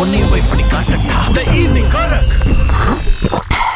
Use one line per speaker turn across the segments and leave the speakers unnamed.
உன்னையும் போய் பண்ணி காட்டட்டா த ஈவினிங் கரக்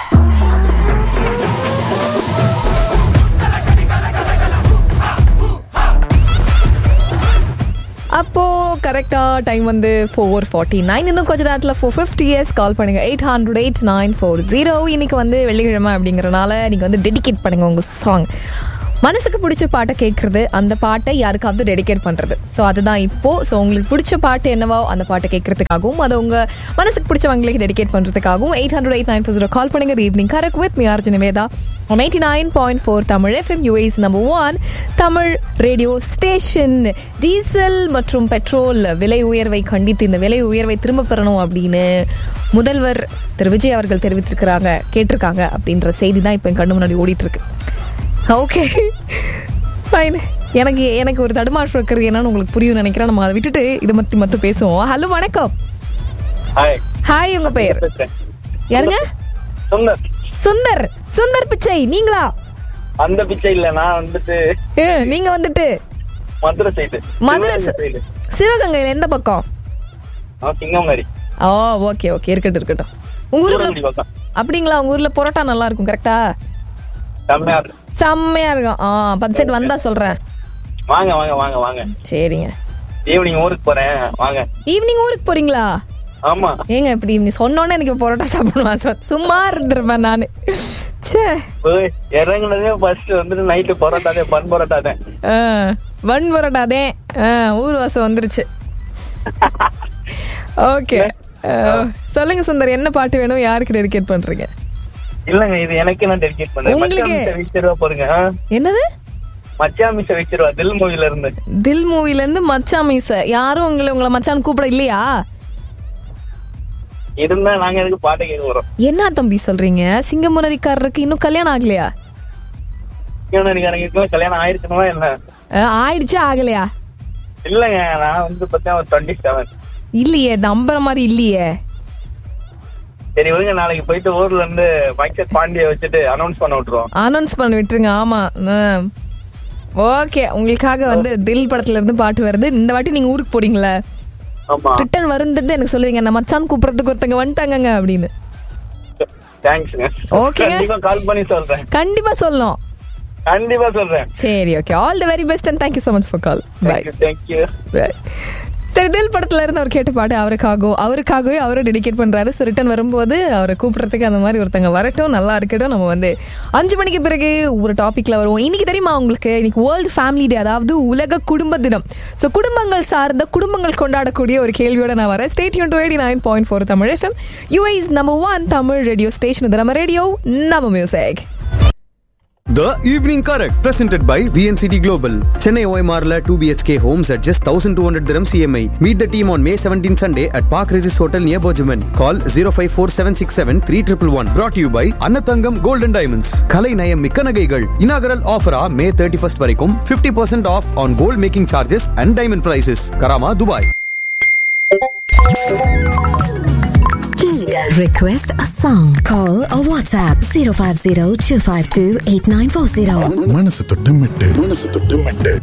அப்போ கரெக்டா டைம் வந்து ஃபோர் ஃபார்ட்டி நைன் இன்னும் கொஞ்ச நேரத்தில் ஃபோர் ஃபிஃப்டி இயர்ஸ் கால் பண்ணுங்க eight hundred eight nine four zero இன்னைக்கு வந்து வெள்ளிக்கிழமை அப்படிங்கறனால நீங்க வந்து டெடிகேட் பண்ணுங்க உங்க சாங் மனசுக்கு பிடிச்ச பாட்டை கேட்கறது அந்த பாட்டை யாருக்காவது டெடிகேட் பண்றது ஸோ அதுதான் இப்போ ஸோ உங்களுக்கு பிடிச்ச பாட்டு என்னவோ அந்த பாட்டை கேட்கறதுக்காகவும் அதை உங்க மனசுக்கு பிடிச்சவங்களுக்கு டெடிகேட் பண்றதுக்காகவும் eight hundred eight nine four zero call பண்ணுங்க evening correct with me RJ Nivetha ninety nine point four Tamil FM US number one Tamil radio station diesel மற்றும் பெட்ரோல் விலை உயர்வை கண்டித்து இந்த விலை உயர்வை திரும்ப பெறணும் அப்படின்னு முதல்வர் திரு விஜய் அவர்கள் தெரிவித்திருக்கிறாங்க கேட்டிருக்காங்க அப்படின்ற செய்தி தான் இப்போ என் கண்ணு முன்னாடி ஓடிட்டு இருக்கு ஓகே ஃபைன் எனக்கு எனக்கு ஒரு தடுமாற்றம் இருக்கிறது என்னன்னு உங்களுக்கு புரியும் நினைக்கிறேன் நம்ம அதை விட்டுட்டு இதை மத்தி மத்த பேசுவோம் ஹலோ வணக்கம்
ஹாய்
ஹாய் உங்க பெயர்
பேசுறேன்
யாருங்க
சுந்தர்
சுந்தர் சுந்தர் பிச்சை நீங்களா
அந்த பிச்சை இல்ல நான் வந்துட்டு
ஏ, நீங்க வந்துட்டு
மதுரை சைடு
மதுரை ச-
சைடு
சிவகங்கையில எந்த பக்கம்
நான் சிங்கமாரி
ஓ ஓகே ஓகே இருக்கட்டும் இருக்கட்டும் உங்க ஊர்ல
சூரக்குடி பக்கம்
அப்படிங்களா உங்க ஊர்ல பரோட்டா நல்லா இருக்கும் கரெக்டா
செம்மையா இருக்கு.
செம்மையா இருக்கும் ஆ பத்து சைடு வந்தா சொல்றேன்
வாங்க வாங்க வாங்க வாங்க
சரிங்க
ஈவினிங் ஊருக்கு போறேன் வாங்க
ஈவினிங் ஊருக்கு போறீங்களா
ஆமா
ஏங்க இப்படி நீ சொன்னோன்னே எனக்கு பரோட்டா சாப்பிடணும் ஆசை. சும்மா இருந்திருப்பேன் நானு ச்சே
போய் இறங்குனதே ஃபர்ஸ்ட் வந்துட்டு நைட்டு பரோட்டாதே பன் பரோட்டாதே
ஆ, வன் பரோட்டாதே ஆ, ஊர் வாசம் வந்துருச்சு ஓகே சொல்லுங்க சுந்தர் என்ன பாட்டு வேணும் யாருக்கு டெடிகேட் பண்றீங்க
இல்லங்க இது எனக்கு நான் டெடிகேட் பண்றேன்
உங்களுக்கு?
மச்சான் மிஸ் வச்சிருவா போறீங்க ஆ?
என்னது
மச்சான் மிஸ் வச்சிருவா தில் மூவில இருந்து
தில் மூவில இருந்து மச்சான் மீச யாரும் உங்களை உங்களை மச்சான் கூப்பிட இல்லையா
இருந்தா நாங்க எதுக்கு பாட்டை கேட்க வரோம்
என்ன தம்பி சொல்றீங்க சிங்கமுனரிக்காரருக்கு இன்னும் கல்யாணம் ஆகலையா
எனக்கு கல்யாணம் ஆயிருக்கணுமா என்ன
ஆ, ஆயிடுச்சா ஆகலையா
இல்லங்க நான் வந்து பார்த்தா ஒரு டுவெண்ட்டி செவன்
இல்லையே நம்புற மாதிரி இல்லையே
சரி விடுங்க நாளைக்கு போயிட்டு ஊர்ல இருந்து மைக்கேல் பாண்டிய வச்சுட்டு அனௌன்ஸ் பண்ண விட்டுருவோம்
அனௌன்ஸ் பண்ணி விட்டுருங்க ஆமா ஓகே உங்களுக்காக வந்து தில் படத்துல இருந்து பாட்டு வருது இந்த வாட்டி நீங்க ஊருக்கு போறீங்களா
ஆமா
ரிட்டர்ன் வருந்துட்டு எனக்கு சொல்லுவீங்க நம்ம மச்சான் கூப்பிடுறதுக்கு ஒருத்தங்க வந்துட்டாங்கங்க அப்படின்னு
தேங்க்ஸ்ங்க
Okay.
கண்டிப்பா கால் பண்ணி சொல்றேன்
கண்டிப்பா சொல்லணும்
கண்டிப்பா சொல்றேன்
சரி okay all the very best and thank you so much for call bye
thank you
சரி தில் படத்துல இருந்து அவர் கேட்ட பாட்டு அவருக்காகவும் அவருக்காகவே அவரும் டெடிகேட் பண்றாரு ஸோ ரிட்டன் வரும்போது அவரை கூப்பிடுறதுக்கு அந்த மாதிரி ஒருத்தங்க வரட்டும் நல்லா இருக்கட்டும் நம்ம வந்து அஞ்சு மணிக்கு பிறகு ஒரு டாபிக்ல வருவோம் இன்னைக்கு தெரியுமா உங்களுக்கு இன்னைக்கு வேர்ல்டு ஃபேமிலி டே அதாவது உலக குடும்ப தினம் ஸோ குடும்பங்கள் சார்ந்த குடும்பங்கள் கொண்டாடக்கூடிய ஒரு கேள்வியோட நான் வரேன் ஸ்டேட் யூன் eighty nine point four Tamil FM US number one Tamil radio station இது நம்ம ரேடியோ நம்ம music
The Evening Correct, presented by VNCT Global. Chennai OMRல 2 BHK homes at just 1200 dirhams EMI. Meet the team on May 17 Sunday at Park Regis Hotel near Bojaman. Call 054-767-3111. Brought to you by Annathangam Gold and Diamonds. கலை நயம் மிக்க நகைகள். Inaugural offer ஆ May 31st வரைக்கும் 50% off on gold making charges and diamond prices. Karama, Dubai.
Request a song. Call or WhatsApp 050 252 8940.
மனசு தொட்டு மெட்டு மனசு தொட்டு மெட்டு